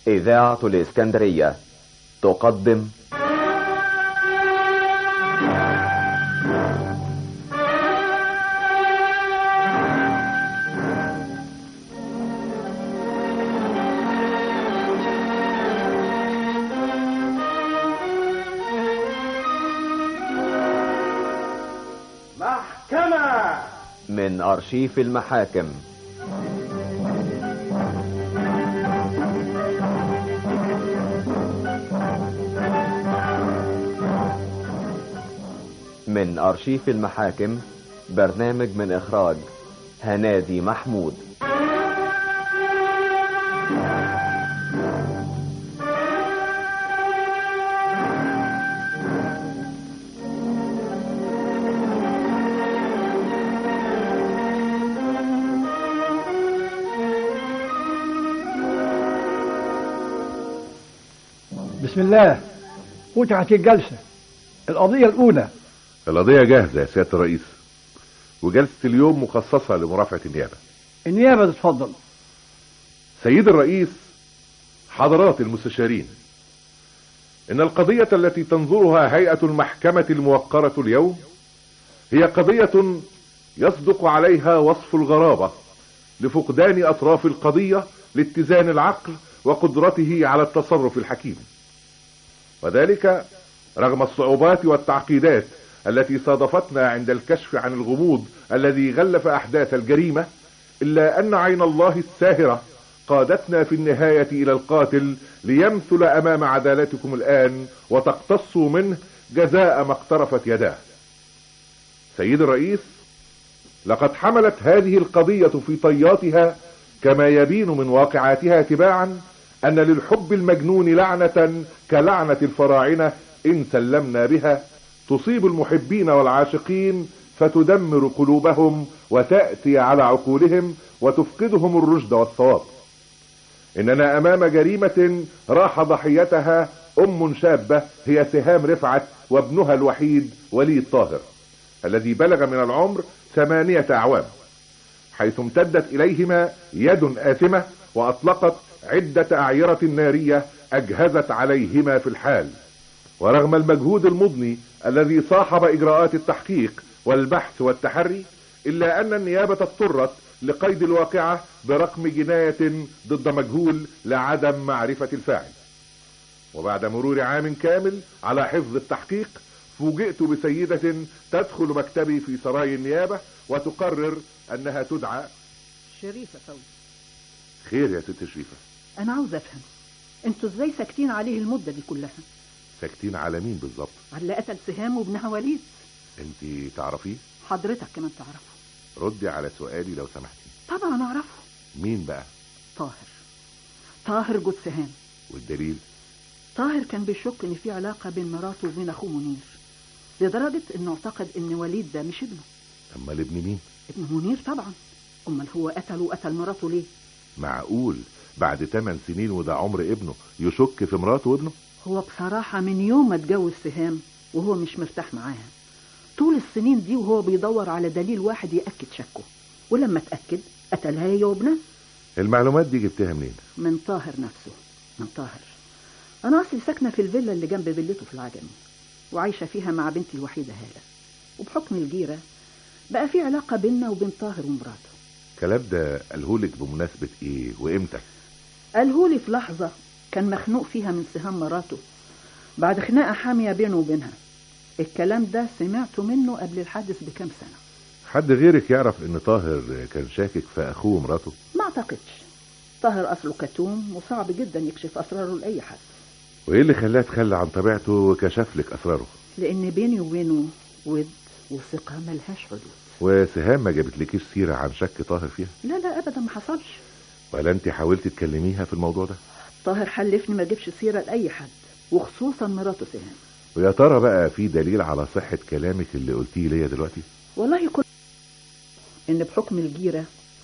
إذاعة الإسكندرية تقدم محكمة من أرشيف المحاكم من أرشيف المحاكم برنامج من إخراج هنادي محمود بسم الله فتحت الجلسة القضية الأولى القضية جاهزة يا سيادة الرئيس وجلسة اليوم مخصصة لمرافعة النيابة النيابة تتفضل سيد الرئيس حضرات المستشارين إن القضية التي تنظرها هيئة المحكمة الموقرة اليوم هي قضية يصدق عليها وصف الغرابة لفقدان أطراف القضية لاتزان العقل وقدرته على التصرف الحكيم وذلك رغم الصعوبات والتعقيدات التي صادفتنا عند الكشف عن الغموض الذي غلف احداث الجريمة الا ان عين الله الساهرة قادتنا في النهاية الى القاتل ليمثل امام عدالتكم الان وتقتصوا منه جزاء ما اقترفت يداه سيد الرئيس لقد حملت هذه القضية في طياتها كما يبين من واقعاتها تباعا ان للحب المجنون لعنة كلعنة الفراعنة ان سلمنا بها تصيب المحبين والعاشقين فتدمر قلوبهم وتأتي على عقولهم وتفقدهم الرشد والصواب اننا امام جريمة راح ضحيتها ام شابة هي سهام رفعت وابنها الوحيد وليد طاهر الذي بلغ من العمر ثمانية اعوام حيث امتدت اليهما يد آثمة واطلقت عدة اعيرة نارية اجهزت عليهما في الحال ورغم المجهود المضني الذي صاحب اجراءات التحقيق والبحث والتحري الا ان النيابة اضطرت لقيد الواقعة برقم جناية ضد مجهول لعدم معرفة الفاعل وبعد مرور عام كامل على حفظ التحقيق فوجئت بسيدة تدخل مكتبي في سراي النيابة وتقرر انها تدعى شريفة فوزي خير يا ست شريفة أنا عاوز أفهم أنتوا إزاي ساكتين عليه المدة دي كلها ساكتين على مين بالظبط على اللي قتل سهام وابنها وليد انت تعرفيه حضرتك كمان تعرفه ردي على سؤالي لو سمحتي طبعا أعرفه مين بقى طاهر طاهر جود سهام والدليل طاهر كان بيشك إن في علاقة بين مراته وبين أخوه منير لدرجة إنه اعتقد إن وليد ده مش ابنه امال ابن مين ابن منير طبعا أمال هو قتله وقتل مراته ليه معقول بعد 8 سنين وده عمر ابنه يشك في مراته وابنه هو بصراحة من يوم ما اتجوز سهام وهو مش مرتاح معاها طول السنين دي وهو بيدور على دليل واحد يأكد شكه ولما اتأكد قتلها هي وابنها المعلومات دي جبتها منين من طاهر نفسه من طاهر أنا أصلي ساكنة في الفيلا اللي جنب فيلته في العجمي وعايشة فيها مع بنتي الوحيدة هالة وبحكم الجيرة بقى في علاقة بيننا وبين طاهر ومراته الكلام ده قالهولك بمناسبة ايه وامتى قالهولي في لحظة كان مخنوق فيها من سهام مراته بعد خناقة حامية بينه وبينها الكلام ده سمعته منه قبل الحادث بكام سنة حد غيرك يعرف ان طاهر كان شاكك في اخوه ومراته ما اعتقدش طاهر أصله كتوم وصعب جدا يكشف أسراره لأي حد وايه اللي خلاه تخلى عن طبيعته وكشف لك اسراره لأن بيني وبينه ود وثقة ملهاش حدود وسهام ما جابتلكيش سيرة عن شك طاهر فيها لا لا أبدا ما حصلش ولا انت حاولت تكلميها في الموضوع ده طاهر حلفني ما اجيبش سيرة لأي حد وخصوصا مراته سهام ويا ترى بقى في دليل على صحة كلامك اللي قلتيه ليا دلوقتي والله كل إن بحكم الجيرة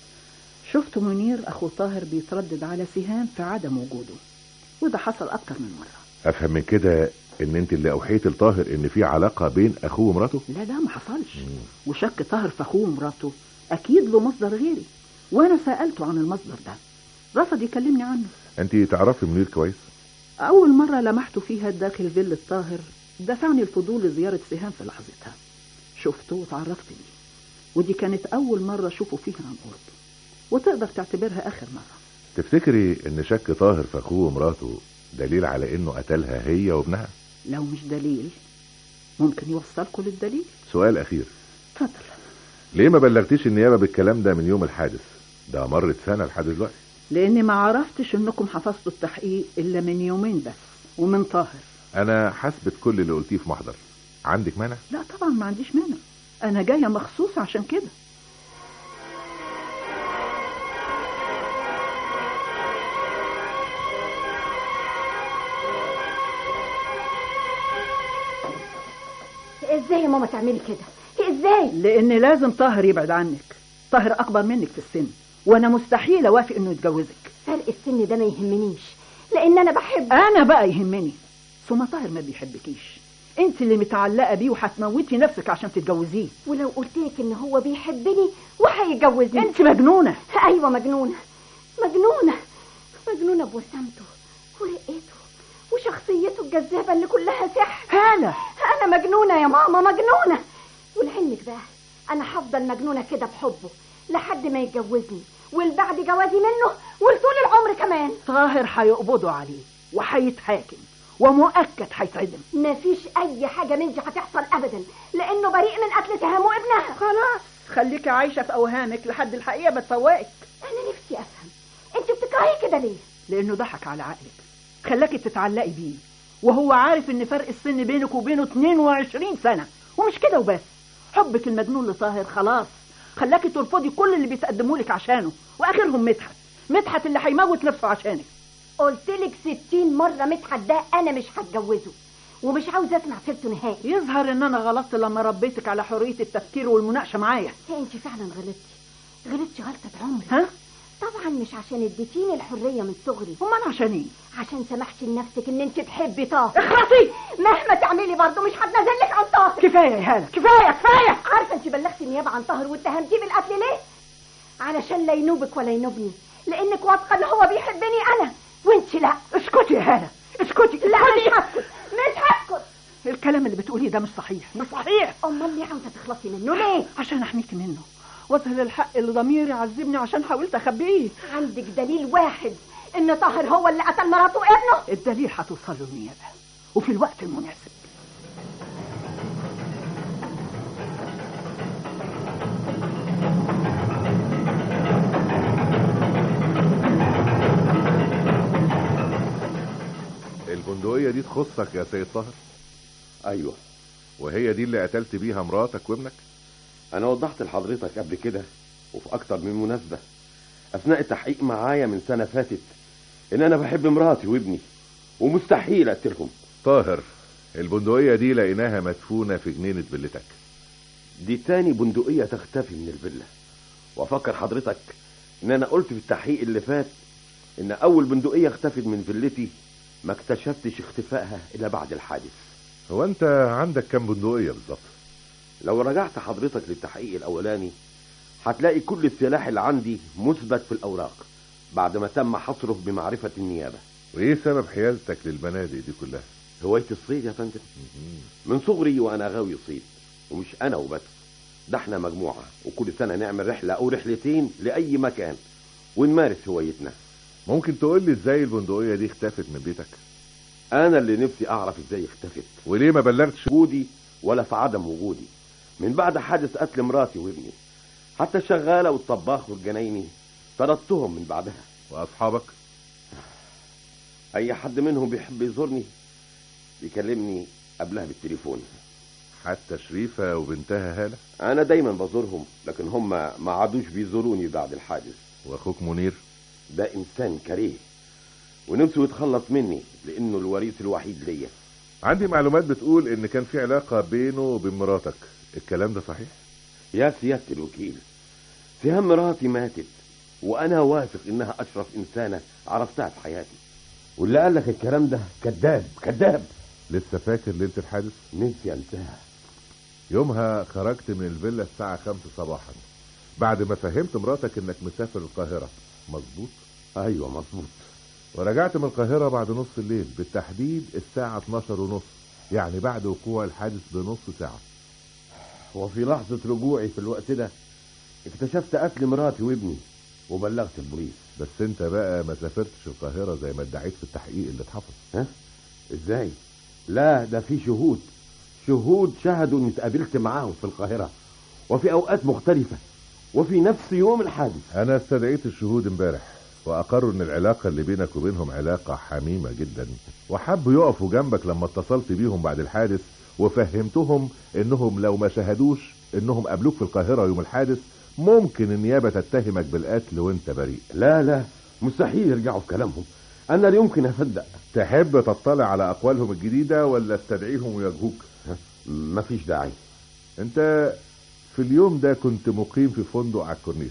شفت منير أخو طاهر بيتردد على سهام في عدم وجوده وده حصل أكتر من مرة افهم من كده ان انت اللي اوحيت لطاهر ان في علاقة بين اخوه ومراته لا لا ما حصلش وشك طاهر في أخوه ومراته أكيد له مصدر غيري وأنا سألته عن المصدر ده رفض يكلمني عنه انت تعرفي منير كويس أول مرة لمحته فيها داخل فيل الطاهر دفعني الفضول لزيارة سهام في لحظتها شفته وتعرفت بيه ودي كانت أول مرة أشوفه فيها عن قرب وتقدر تعتبرها آخر مرة تفتكري ان شك طاهر في اخوه ومراته دليل على انه قتلها هي وابنها لو مش دليل ممكن يوصلكوا للدليل سؤال اخير اتفضل ليه ما بلغتيش النيابه بالكلام ده من يوم الحادث ده مرت سنه لحد دلوقتي لأني ما عرفتش إنكم حفظتوا التحقيق إلا من يومين بس ومن طاهر انا حسبت كل اللي قلتيه في محضر عندك مانع لا طبعا ما عنديش مانع أنا جاية مخصوص عشان كده ازاي يا ماما تعملي كده ازاي لأن لازم طاهر يبعد عنك طاهر أكبر منك في السن وأنا مستحيل أوافق إنه يتجوزك فرق السن ده ما يهمنيش لان انا بحب أنا بقى يهمني ثم طاهر ما بيحبكيش أنت اللي متعلقة بيه وهتموتي نفسك عشان تتجوزيه ولو قلت لك ان هو بيحبني وهيتجوزني أنت مجنونة ايوه مجنونه مجنونه مجنونه بوسامته ورقته وشخصيته الجذابه اللي كلها سحر هالة انا مجنونه يا ماما مجنونه ولعلمك بقى انا هفضل مجنونه كده بحبه لحد ما يتجوزني والبعد جوازي منه ولطول العمر كمان طاهر هيقبضوا عليه وهيتحاكم ومؤكد هيتعدم مفيش اي حاجه من دي هتحصل ابدا لانه بريء من قتل سهام وابنها خلاص خليكي عايشة في أوهامك لحد الحقيقة بتفوقك انا نفسي افهم انت بتكرهي كده ليه لأنه ضحك على عقلك خلاكي تتعلقي بيه وهو عارف إن فرق السن بينك وبينه 22 سنة ومش كده وبس حبك المجنون لطاهر خلاص خلاكي ترفضي كل اللي بيتقدموا لك عشانه وآخرهم مدحت مدحت اللي هيموت نفسه عشانك قلت لك 60 مره مدحت ده انا مش هتجوزه ومش عاوزه اسمع سيرته نهائي يظهر إن أنا غلطت لما ربيتك على حرية التفكير والمناقشة معايا انت فعلا غلطتي غلطتي غلطه عمري ها؟ طبعا مش عشان اديتيني الحريه من صغري أمال عشان إيه؟ عشان سمحتي لنفسك ان انت تحبي طه اخرسي مهما تعملي برضه مش هتنزل لك عن طاهر كفاية يا هالة كفاية كفاية عارفه انت بلغتي النيابه عن طاهر واتهمتيه بالقتل ليه علشان لا ينوبك ولا ينوبني لانك واثقه ان هو بيحبني انا وانت لا اسكتي يا هالة اسكتي لا مش اسكتي. هسكت مش هسكت الكلام اللي بتقوليه ده مش صحيح مش صحيح امال ليه عاوزه تخلصي منه ليه عشان احميكي منه واظهر الحق اللي ضميري عذبني عشان حاولت اخبيه عندك دليل واحد ان طاهر هو اللي قتل مراته وابنه الدليل هتوصل له النيابه وفي الوقت المناسب البندقيه دي تخصك يا سيد طاهر ايوه وهي دي اللي قتلت بيها مراتك وابنك انا وضحت لحضرتك قبل كده وفي اكتر من مناسبة اثناء التحقيق معايا من سنة فاتت ان انا بحب مراتي وابني ومستحيل اقتلهم طاهر البندقيه دي لقيناها مدفونه في جنينه فيلتك دي تاني بندقية تختفي من الفيلا وافكر حضرتك ان انا قلت في التحقيق اللي فات ان اول بندقية اختفت من فيلتي ما اكتشفتش اختفائها الا بعد الحادث هو انت عندك كام بندقيه بالظبط لو رجعت حضرتك للتحقيق الاولاني هتلاقي كل السلاح اللي عندي مثبت في الاوراق بعد ما تم حصره بمعرفة النيابة وايه سبب حيازتك للبنادق دي كلها هواية الصيد يا فندم من صغري وانا غاوي صيد ومش انا وبس ده احنا مجموعة وكل سنة نعمل رحلة او رحلتين لأي مكان ونمارس هوايتنا ممكن تقول لي ازاي البندقيه دي اختفت من بيتك انا اللي نفسي اعرف ازاي اختفت وليه ما بلغتش وجودي ولا في عدم وجودي من بعد حادث قتل مراتي وابني حتى الشغالة والطباخ والجنايني طردتهم من بعدها واصحابك اي حد منهم بيحب يزورني بيكلمني قبلها بالتليفون حتى شريفه وبنتها هاله انا دايما بزورهم لكن هم ما عادوش بيزوروني بعد الحادث واخوك منير ده انسان كريه ونفسه يتخلص مني لانه الوريث الوحيد ليا عندي معلومات بتقول ان كان في علاقه بينه وبين مراتك الكلام ده صحيح يا سيادة الوكيل سهام مراتي ماتت وانا واثق انها اشرف انسانة عرفتها في حياتي واللي قال لك الكلام ده كذاب كذاب لسه فاكر ليله الحادث نسي انساها يومها خرجت من الفيلا الساعه 5 صباحا بعد ما فهمت مراتك انك مسافر القاهره مظبوط ايوه مظبوط ورجعت من القاهرة بعد نص الليل بالتحديد الساعة 12 ونص يعني بعد وقوع الحادث بنص ساعة وفي لحظة رجوعي في الوقت ده اكتشفت قتل مراتي وابني وبلغت البوليس بس انت بقى ما سافرتش القاهرة زي ما ادعيت في التحقيق اللي اتحفظ ها ازاي لا ده في شهود شهود شهدوا اني اتقابلت معاهم في القاهرة وفي اوقات مختلفة وفي نفس يوم الحادث انا استدعيت الشهود امبارح واقروا ان العلاقة اللي بينك وبينهم علاقة حميمة جدا وحبوا يقفوا جنبك لما اتصلت بيهم بعد الحادث وفهمتهم انهم لو ما شهدوش انهم قابلوك في القاهرة يوم الحادث ممكن النيابة تتهمك بالقتل وانت بريء لا لا مستحيل يرجعوا في كلامهم انا لا يمكن اصدق تحب تطلع على اقوالهم الجديدة ولا استدعيهم ويواجهوك ها؟ مفيش داعي انت في اليوم ده كنت مقيم في فندق على الكورنيش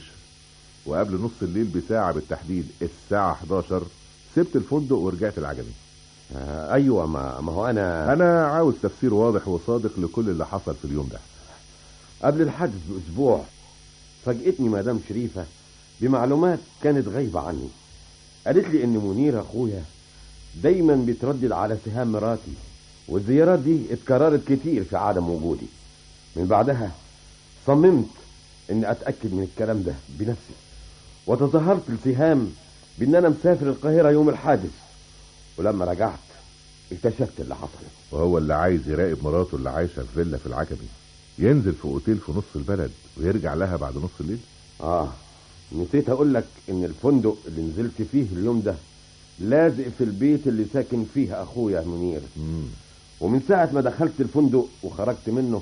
وقبل نص الليل بساعة بالتحديد الساعة 11 سبت الفندق ورجعت العجمي آه ايوه ما, ما هو انا انا عاوز تفسير واضح وصادق لكل اللي حصل في اليوم ده قبل الحادث باسبوع فاجئتني مدام شريفه بمعلومات كانت غايبه عني قالت لي ان منير اخويا دايما بيتردد على سهام مراتي والزيارات دي اتكررت كتير في عدم وجودي من بعدها صممت اني اتاكد من الكلام ده بنفسي وتظاهرت لسهام بان انا مسافر القاهره يوم الحادث ولما رجعت اكتشفت اللي حصل وهو اللي عايز يراقب مراته اللي عايشة في فيلا في العجمي ينزل في اوتيل في نص البلد ويرجع لها بعد نص الليل اه نسيت اقول لك ان الفندق اللي نزلت فيه اليوم ده لازق في البيت اللي ساكن فيه اخويا منير مم. ومن ساعة ما دخلت الفندق وخرجت منه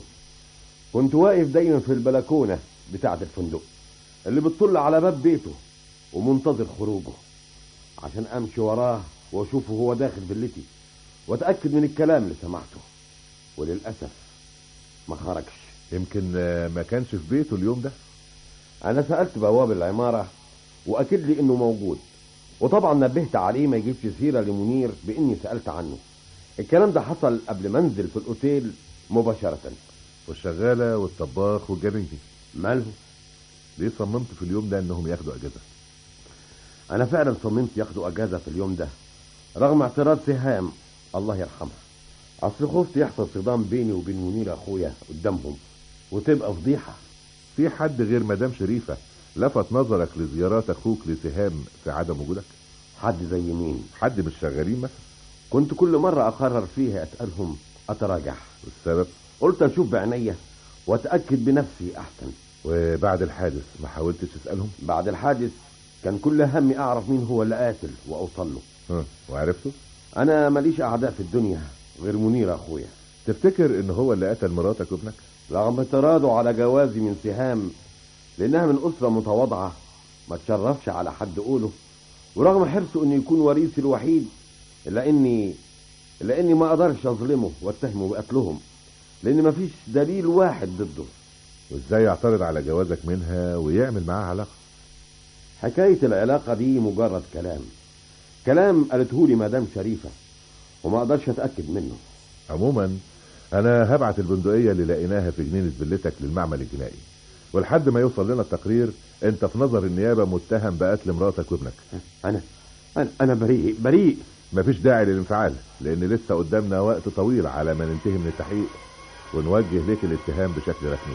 كنت واقف دايما في البلكونة بتاعة الفندق اللي بتطل على باب بيته ومنتظر خروجه عشان امشي وراه واشوفه هو داخل فيلتي واتاكد من الكلام اللي سمعته وللاسف ما خرجش يمكن آه، ما كانش في بيته اليوم ده انا سالت بواب العماره واكد لي انه موجود وطبعا نبهت عليه ما يجيبش سيره لمنير باني سالت عنه الكلام ده حصل قبل ما انزل في الاوتيل مباشره والشغالة والطباخ والجنيني ماله ليه صممت في اليوم ده انهم ياخدوا اجازة انا فعلا صممت ياخدوا اجازه في اليوم ده رغم اعتراض سهام الله يرحمها اصل خفت يحصل صدام بيني وبين منير اخويا قدامهم وتبقى فضيحه في حد غير مدام شريفة لفت نظرك لزيارات اخوك لسهام في عدم وجودك حد زي مين حد من الشغالين مثلا كنت كل مره اقرر فيها اسالهم اتراجع والسبب قلت اشوف بعينيا واتاكد بنفسي احسن وبعد الحادث ما حاولتش تسألهم بعد الحادث كان كل همي اعرف مين هو اللي قاتل واوصل له ها وعرفته انا ماليش اعداء في الدنيا غير منير اخويا تفتكر ان هو اللي قتل مراتك وابنك رغم اعتراضه على جوازي من سهام لانها من اسره متواضعه ما تشرفش على حد قوله ورغم حرصه انه يكون وريثي الوحيد الا اني الا اني ما اقدرش اظلمه واتهمه بقتلهم لان مفيش دليل واحد ضده وازاي يعترض على جوازك منها ويعمل معاها علاقة حكايه العلاقه دي مجرد كلام كلام قالته لي مدام شريفه وما اقدرش اتاكد منه عموما انا هبعت البندقية اللي لقيناها في جنينة فيلتك للمعمل الجنائي ولحد ما يوصل لنا التقرير انت في نظر النيابة متهم بقتل مراتك وابنك انا انا, أنا بريء بريء مفيش داعي للانفعال لان لسه قدامنا وقت طويل على ما ننتهي من التحقيق ونوجه ليك الاتهام بشكل رسمي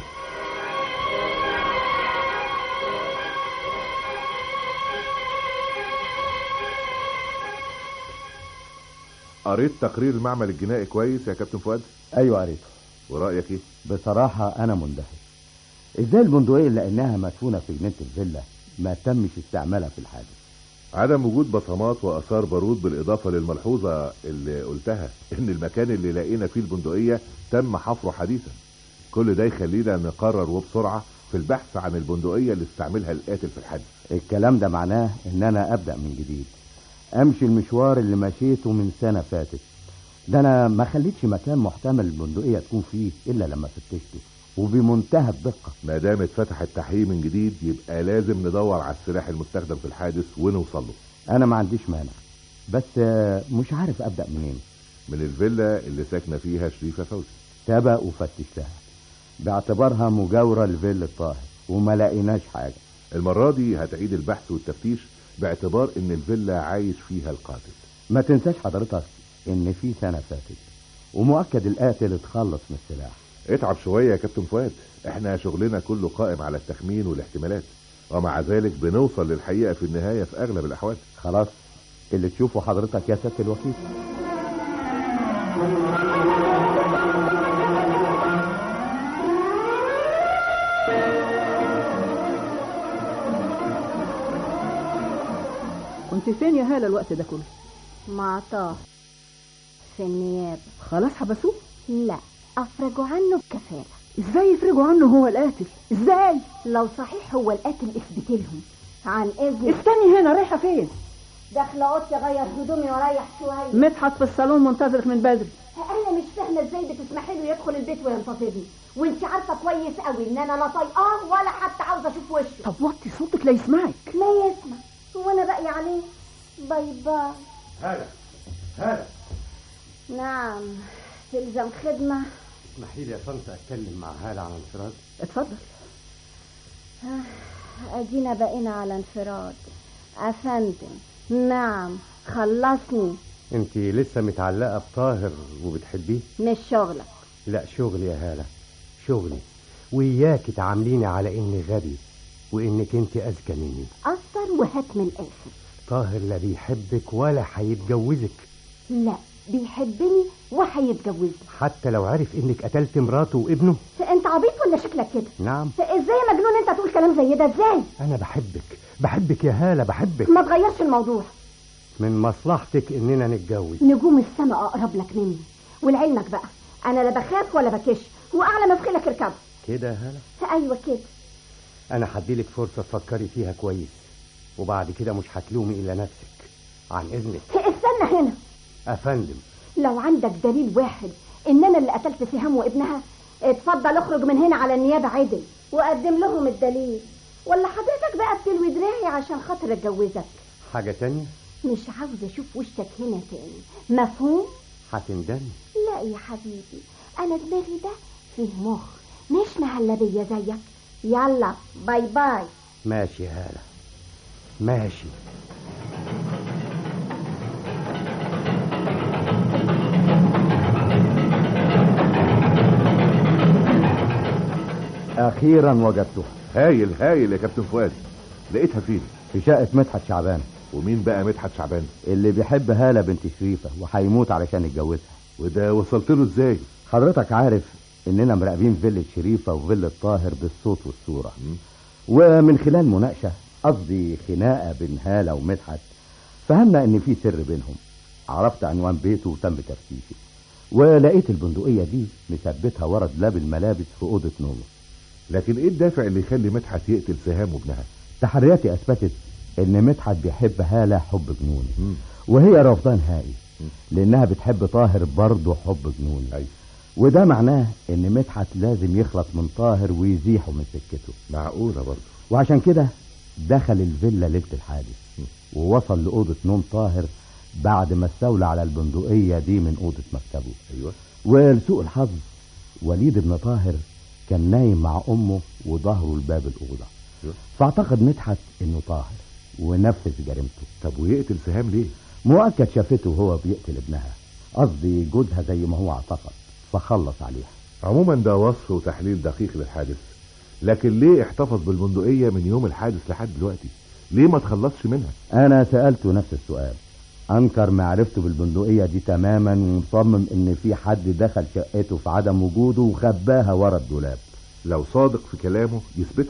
قريت تقرير المعمل الجنائي كويس يا كابتن فؤاد ايوه قريته ورأيك ايه بصراحة أنا مندهش إزاي البندقية اللي لقيناها مدفونة في جنينة الفيلا ما تمش استعمالها في الحادث عدم وجود بصمات واثار بارود بالاضافه للملحوظه اللي قلتها ان المكان اللي لقينا فيه البندقيه تم حفره حديثا كل ده يخلينا نقرر وبسرعه في البحث عن البندقيه اللي استعملها القاتل في الحادث الكلام ده معناه إن أنا أبدأ من جديد أمشي المشوار اللي مشيته من سنة فاتت ده أنا ما خليتش مكان محتمل البندقية تكون فيه إلا لما فتشته وبمنتهى الدقة ما دام اتفتح التحقيق من جديد يبقى لازم ندور على السلاح المستخدم في الحادث ونوصل له أنا ما عنديش مانع بس آه، مش عارف أبدأ منين من الفيلا اللي ساكنه فيها شريفه فوزي سبق وفتشتها باعتبارها مجاورة لفيلا الطاهر وما لقيناش حاجة المره دي هتعيد البحث والتفتيش باعتبار ان الفيلا عايش فيها القاتل ما تنساش حضرتك ان في سنة فاتت ومؤكد القاتل اتخلص من السلاح اتعب شوية يا كابتن فؤاد احنا شغلنا كله قائم على التخمين والاحتمالات ومع ذلك بنوصل للحقيقة في النهاية في اغلب الاحوال خلاص اللي تشوفه حضرتك يا سيادة الوكيل كنت فين يا هالة الوقت ده كله مع طه في النيابة خلاص حبسوه لا أفرجوا عنه بكفالة ازاي يفرجوا عنه هو القاتل ازاي لو صحيح هو القاتل اثبت لهم عن إذن استني هنا رايحة فين داخلة أوضتي أغير هدومي وأريح شوية مدحت في الصالون منتظرك من بدري أنا مش فاهمة إزاي بتسمحي له يدخل البيت وينتظرني وأنت عارفة كويس قوي إن أنا لا طايقاه ولا حتى عاوزة أشوف وشه طب وطي صوتك لا يسمعك ما يسمع هو أنا باقي عليه باي باي هلا هلا نعم تلزم خدمة اسمحي لي يا طنط اتكلم مع هالة عن انفراد اتفضل أدينا بقينا على انفراد أفندم نعم خلصني انت لسه متعلقة بطاهر وبتحبيه مش شغلك لا شغلي يا هالة شغلي وإياك تعامليني على إني غبي وإنك أنت أذكى مني قصر وهات من الآخر طاهر لا بيحبك ولا هيتجوزك لا بيحبني وهيتجوزني حتى لو عرف إنك قتلت مراته وابنه انت عبيط ولا شكلك كده نعم ازاي يا مجنون انت تقول كلام زي ده ازاي أنا بحبك بحبك يا هالة بحبك ما تغيرش الموضوع من مصلحتك إننا نتجوز نجوم السماء اقرب لك مني ولعلمك بقى انا لا بخاف ولا بكش واعلى ما في خيلك اركبه كده يا هالة ايوه كده أنا هديلك فرصة تفكري فيها كويس وبعد كده مش هتلومي إلا نفسك عن إذنك استنى هنا أفندم لو عندك دليل واحد ان انا اللي قتلت سهام وابنها اتفضل اخرج من هنا على النيابه عدل وقدم لهم الدليل ولا حضرتك بقى بتلوي دراعي عشان خاطر اتجوزك حاجة تانية مش عاوزه اشوف وشك هنا تاني مفهوم هتندمي لا يا حبيبي انا دماغي ده فيه مخ مش مهلبيه زيك يلا باي باي ماشي يا هالة ماشي أخيرا وجدته هايل هايل يا كابتن فؤاد لقيتها فين في شقة مدحت شعبان ومين بقى مدحت شعبان اللي بيحب هالة بنت شريفة وهيموت علشان يتجوزها وده وصلت له ازاي حضرتك عارف اننا مراقبين فيلة شريفة وفيلة طاهر بالصوت والصورة ومن خلال مناقشة قصدي خناقة بين هالة ومدحت فهمنا ان في سر بينهم عرفت عنوان بيته وتم تفتيشه ولقيت البندقية دي مثبتها ورا دولاب الملابس في أوضة نومه لكن ايه الدافع اللي يخلي مدحت يقتل سهام وابنها تحرياتي أثبتت إن مدحت بيحب هالة حب جنوني مم. وهي رافضاه نهائي لأنها بتحب طاهر برضه حب جنوني أيوة. وده معناه إن مدحت لازم يخلص من طاهر ويزيحه من سكته معقولة برضه وعشان كده دخل الفيلا ليلة الحادث ووصل لأوضة نوم طاهر بعد ما استولى على البندقية دي من أوضة مكتبه ايوه ولسوء الحظ وليد بن طاهر كان نايم مع أمه وظهره لباب الأوضة أيوة. فاعتقد مدحت إنه طاهر ونفذ جريمته طب ويقتل سهام ليه مؤكد شافته وهو بيقتل ابنها قصدي جوزها زي ما هو اعتقد فخلص عليها عموما ده وصف وتحليل دقيق للحادث لكن ليه احتفظ بالبندقية من يوم الحادث لحد دلوقتي ليه ما تخلصش منها انا سألته نفس السؤال انكر معرفته بالبندقية دي تماما ومصمم ان في حد دخل شقته في عدم وجوده وخباها ورا الدولاب لو صادق في كلامه يثبته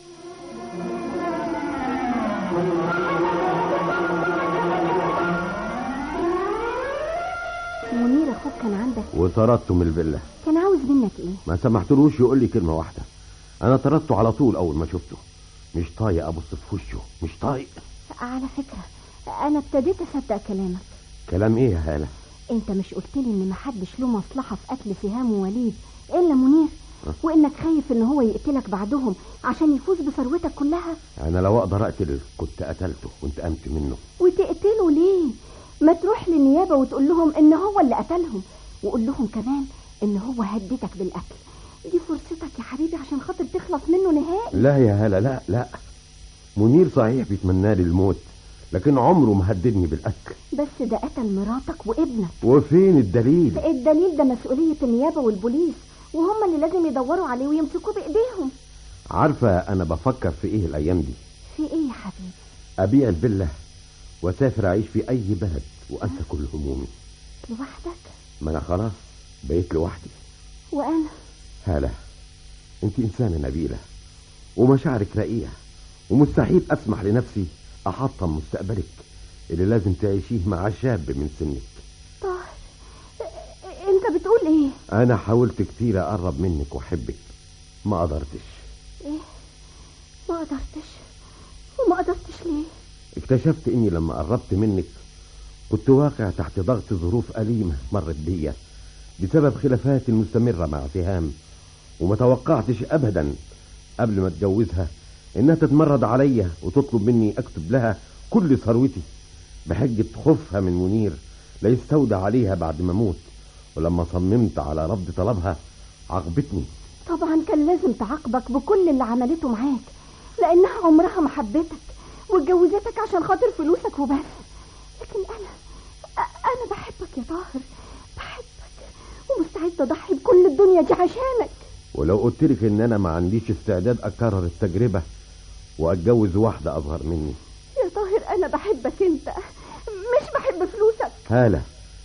منير اخوك كان عندك وطردته من الفيلا كان عاوز منك ايه ما سمحتلوش يقول لي كلمة واحدة أنا طردته على طول أول ما شفته مش طايق أبص في وشه مش طايق على فكره انا ابتديت اصدق كلامك كلام إيه يا هالة انت مش قلت لي ان محدش له مصلحه في قتل سهام ووليد الا منير وانك خايف ان هو يقتلك بعدهم عشان يفوز بثروتك كلها أنا لو أقدر أقتل كنت قتلته وانتقمت منه وتقتله ليه ما تروح للنيابه وتقول لهم ان هو اللي قتلهم وقول لهم كمان ان هو هددك بالقتل دي فرصتك يا حبيبي عشان خاطر تخلص منه نهائي لا يا هالة لا لا منير صحيح بيتمنى لي الموت لكن عمره ما هددني بالقتل بس ده قتل مراتك وابنك وفين الدليل الدليل ده مسؤولية النيابة والبوليس وهم اللي لازم يدوروا عليه ويمسكوه بإيديهم عارفة أنا بفكر في إيه الأيام دي في إيه يا حبيبي أبيع الفيلا وأسافر أعيش في أي بلد وأنسى كل همومي لوحدك ما أنا خلاص بقيت لوحدي وأنا هالة أنت إنسانة نبيلة ومشاعرك رقيقة ومستحيل أسمح لنفسي أحطم مستقبلك اللي لازم تعيشيه مع شاب من سنك طاهر أنت بتقول إيه أنا حاولت كتير أقرب منك وأحبك ما قدرتش إيه ما قدرتش وما قدرتش ليه اكتشفت إني لما قربت منك كنت واقع تحت ضغط ظروف أليمة مرت بيا بسبب خلافاتي المستمرة مع سهام وما توقعتش أبدا قبل ما اتجوزها إنها تتمرد عليا وتطلب مني أكتب لها كل ثروتي بحجة خوفها من منير لا يستودع عليها بعد ما أموت ولما صممت على رفض طلبها عاقبتني طبعا كان لازم تعاقبك بكل اللي عملته معاك لأنها عمرها ما حبتك واتجوزتك عشان خاطر فلوسك وبس لكن أنا أنا بحبك يا طاهر بحبك ومستعد أضحي بكل الدنيا دي عشانك ولو قلت لك إن أنا ما عنديش استعداد أكرر التجربة وأتجوز واحدة أصغر مني يا طاهر أنا بحبك أنت مش بحب فلوسك هالة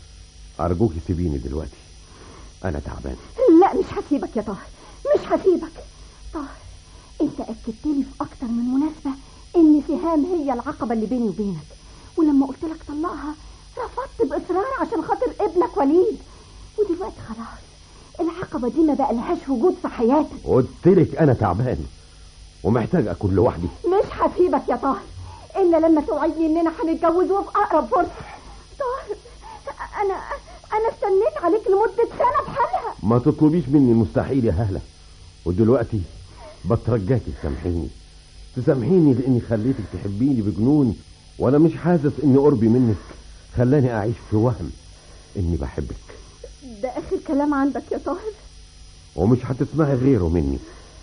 أرجوك سيبيني دلوقتي أنا تعبان لا مش هسيبك يا طاهر مش هسيبك طاهر انت اكدت لي في اكتر من مناسبة ان سهام هي العقبة اللي بيني وبينك ولما قلت لك طلقها رفضت باصرار عشان خاطر ابنك وليد ودلوقتي خلاص العقبة دي ما بقى لهاش وجود في حياتك قلت لك أنا تعبان ومحتاج أكون لوحدي مش هسيبك يا طاهر الا لما توعدني اننا هنتجوز وفي اقرب فرصة طاهر انا انا استنيت عليك لمدة سنة بحالها ما تطلبيش مني المستحيل يا هالة ودلوقتي بترجاكي تسامحيني تسامحيني لاني خليتك تحبيني بجنون وانا مش حاسس اني قربي منك خلاني اعيش في وهم اني بحبك ده اخر كلام عندك يا طاهر ومش هتسمعي غيره مني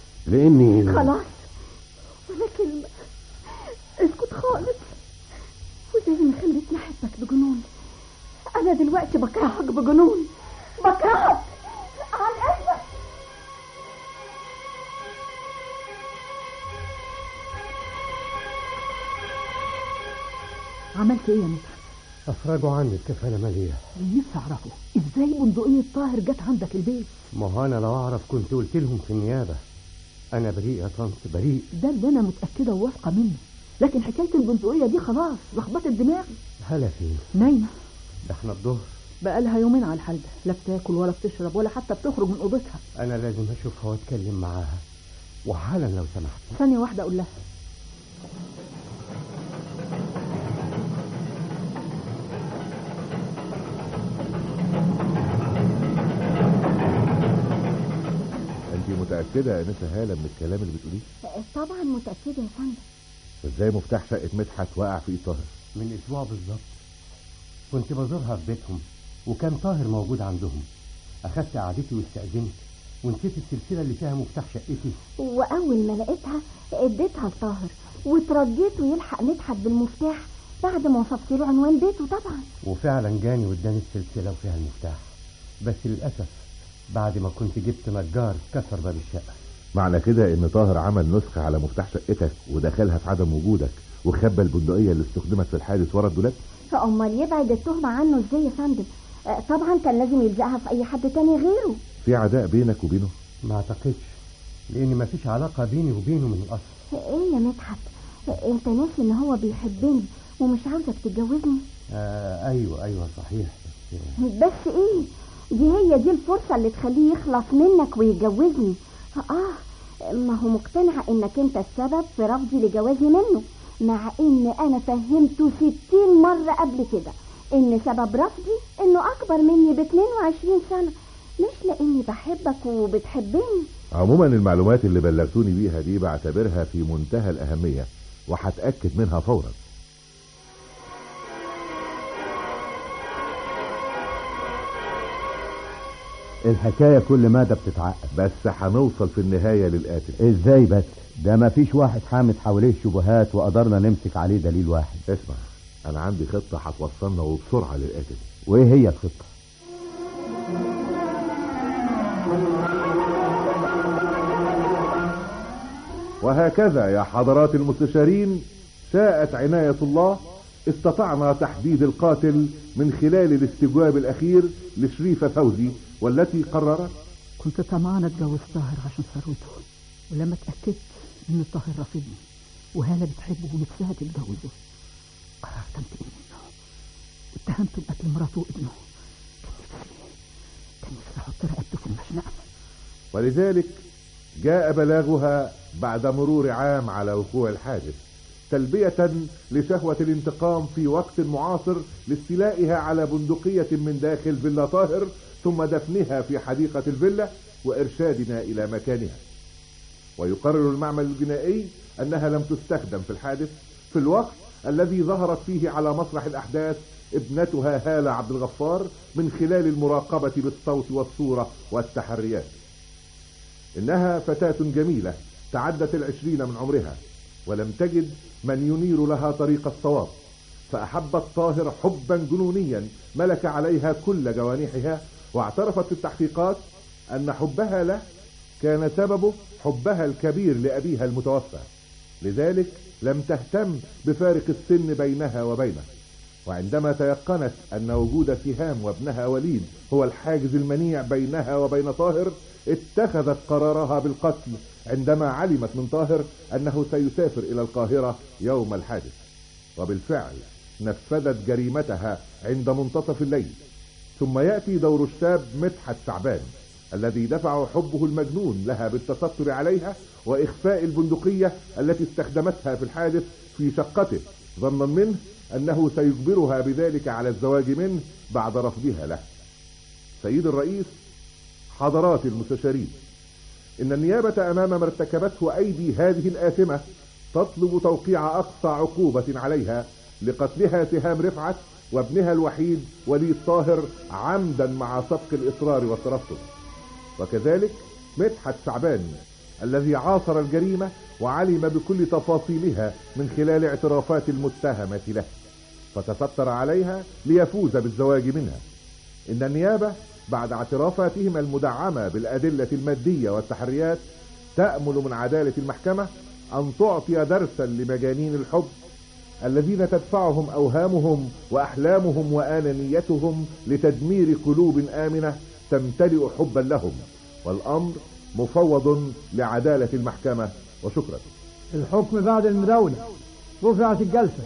لاني خلاص ولا كلمة اسكت خالص وزي ما خليتني احبك بجنون انا دلوقتي بكرهك بجنون بكرهك عن قلبك عملت ايه يا مدحت افرجوا عني الكفالة مالية نفسي اعرفه ازاي بندقية طاهر جت عندك البيت ما هو انا لو اعرف كنت قلت لهم في النيابة انا بريء يا طنط بريء ده اللي انا متأكدة وواثقة منه لكن حكاية البندقية دي خلاص لخبطت دماغي هلا فين نايمة ده احنا الظهر بقالها يومين على الحال ده لا بتاكل ولا بتشرب ولا حتى بتخرج من اوضتها انا لازم اشوفها واتكلم معاها وحالا لو سمحت ثانية واحدة اقول لها انت متأكدة انسة هالة من الكلام اللي بتقوليه طبعا متأكدة يا فندم ازاي مفتاح شقة مدحت وقع في ايد طاهر من اسبوع بالظبط كنت بزورها في بيتهم وكان طاهر موجود عندهم اخدت قعدتي واستأذنت ونسيت السلسلة اللي فيها مفتاح شقتي واول ما لقيتها اديتها لطاهر وترجيته يلحق مدحت بالمفتاح بعد ما وصفت له عنوان بيته طبعا وفعلا جاني واداني السلسلة وفيها المفتاح بس للأسف بعد ما كنت جبت نجار كسر باب الشقة معنى كده ان طاهر عمل نسخة على مفتاح شقتك ودخلها في عدم وجودك وخبى البندقية اللي استخدمت في الحادث ورا الدولاب فأمال يبعد التهمة عنه ازاي يا فندم آه، طبعا كان لازم يلزقها في اي حد تاني غيره في عداء بينك وبينه ما اعتقدش لان ما فيش علاقة بيني وبينه من الاصل ايه يا مدحت آه، انت ناسي ان هو بيحبني ومش عاوزك تتجوزني آه ايوه ايوه صحيح بس بس ايه دي هي دي الفرصة اللي تخليه يخلص منك ويتجوزني اه ما هو مقتنع انك انت السبب في رفضي لجوازي منه مع ان انا فهمته ستين مرة قبل كده ان سبب رفضي انه اكبر مني ب 22 سنة مش لاني بحبك وبتحبني عموما المعلومات اللي بلغتوني بيها دي بعتبرها في منتهى الأهمية وهتأكد منها فورا الحكاية كل مدى بتتعقد بس هنوصل في النهاية للقاتل ازاي بس ده ما فيش واحد حامد حواليه الشبهات وقدرنا نمسك عليه دليل واحد اسمع انا عندي خطة هتوصلنا وبسرعة للقاتل وايه هي الخطة وهكذا يا حضرات المستشارين شاءت عناية الله استطعنا تحديد القاتل من خلال الاستجواب الأخير لشريفة فوزي والتي قررت كنت طمعانة اتجوز طاهر عشان ثروته ولما اتأكدت ان طاهر رافضني وهالة بتحبه ونفسها تتجوزه قررت انتقم منه اتهمته بقتل مراته وابنه كان نفسي كان نفسي احط رقبته في المشنقة ولذلك جاء بلاغها بعد مرور عام على وقوع الحادث تلبية لشهوة الانتقام في وقت معاصر لاستيلائها على بندقية من داخل فيلا طاهر ثم دفنها في حديقة الفيلا وإرشادنا إلى مكانها ويقرر المعمل الجنائي أنها لم تستخدم في الحادث في الوقت الذي ظهرت فيه على مسرح الأحداث ابنتها هالة عبد الغفار من خلال المراقبة بالصوت والصورة والتحريات إنها فتاة جميلة تعدت العشرين من عمرها ولم تجد من ينير لها طريق الصواب فأحبت طاهر حبا جنونيا ملك عليها كل جوانحها واعترفت في التحقيقات أن حبها له كان سببه حبها الكبير لأبيها المتوفى لذلك لم تهتم بفارق السن بينها وبينه وعندما تيقنت أن وجود سهام وابنها وليد هو الحاجز المنيع بينها وبين طاهر اتخذت قرارها بالقتل عندما علمت من طاهر أنه سيسافر إلى القاهرة يوم الحادث وبالفعل نفذت جريمتها عند منتصف الليل ثم يأتي دور الشاب مدحت شعبان الذي دفع حبه المجنون لها بالتستر عليها وإخفاء البندقية التي استخدمتها في الحادث في شقته ظنا منه أنه سيجبرها بذلك على الزواج منه بعد رفضها له سيد الرئيس حضرات المستشارين إن النيابة أمام ما ارتكبته أيدي هذه الآثمة تطلب توقيع أقصى عقوبة عليها لقتلها سهام رفعت وابنها الوحيد وليد طاهر عمدا مع سبق الإصرار والترصد وكذلك مدحت شعبان الذي عاصر الجريمة وعلم بكل تفاصيلها من خلال اعترافات المتهمة له فتستر عليها ليفوز بالزواج منها إن النيابة بعد اعترافاتهم المدعمة بالأدلة المادية والتحريات تأمل من عدالة المحكمة أن تعطي درسا لمجانين الحب الذين تدفعهم أوهامهم وأحلامهم وآنانيتهم لتدمير قلوب آمنة تمتلئ حبا لهم والأمر مفوض لعدالة المحكمة وشكرا الحكم بعد المداولة رفعت الجلسة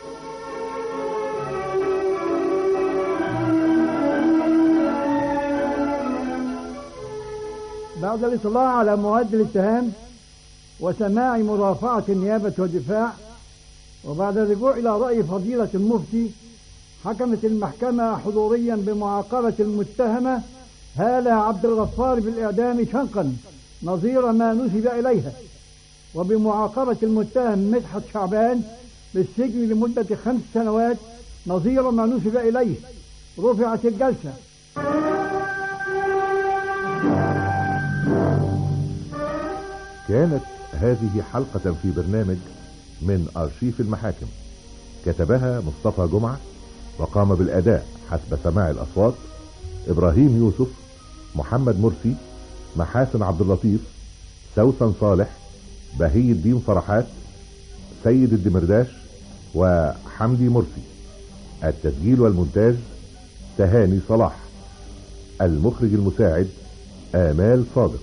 بعد الاطلاع على مواد الاتهام وسماع مرافعة النيابة والدفاع وبعد الرجوع إلى رأي فضيلة المفتي حكمت المحكمة حضوريا بمعاقبة المتهمة هالة عبد الغفار بالإعدام شنقا نظير ما نسب إليها وبمعاقبة المتهم مدحت شعبان بالسجن لمدة خمس سنوات نظير ما نسب إليه رفعت الجلسة كانت هذه حلقة في برنامج من أرشيف المحاكم كتبها مصطفى جمعة وقام بالأداء حسب سماع الأصوات إبراهيم يوسف محمد مرسي محاسن عبد اللطيف سوسن صالح بهي الدين فرحات سيد الدمرداش وحمدي مرسي التسجيل والمونتاج تهاني صلاح المخرج المساعد آمال صادق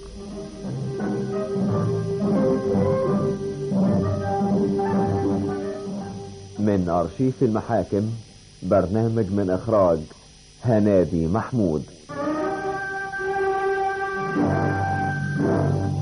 من أرشيف المحاكم برنامج من إخراج هنادي محمود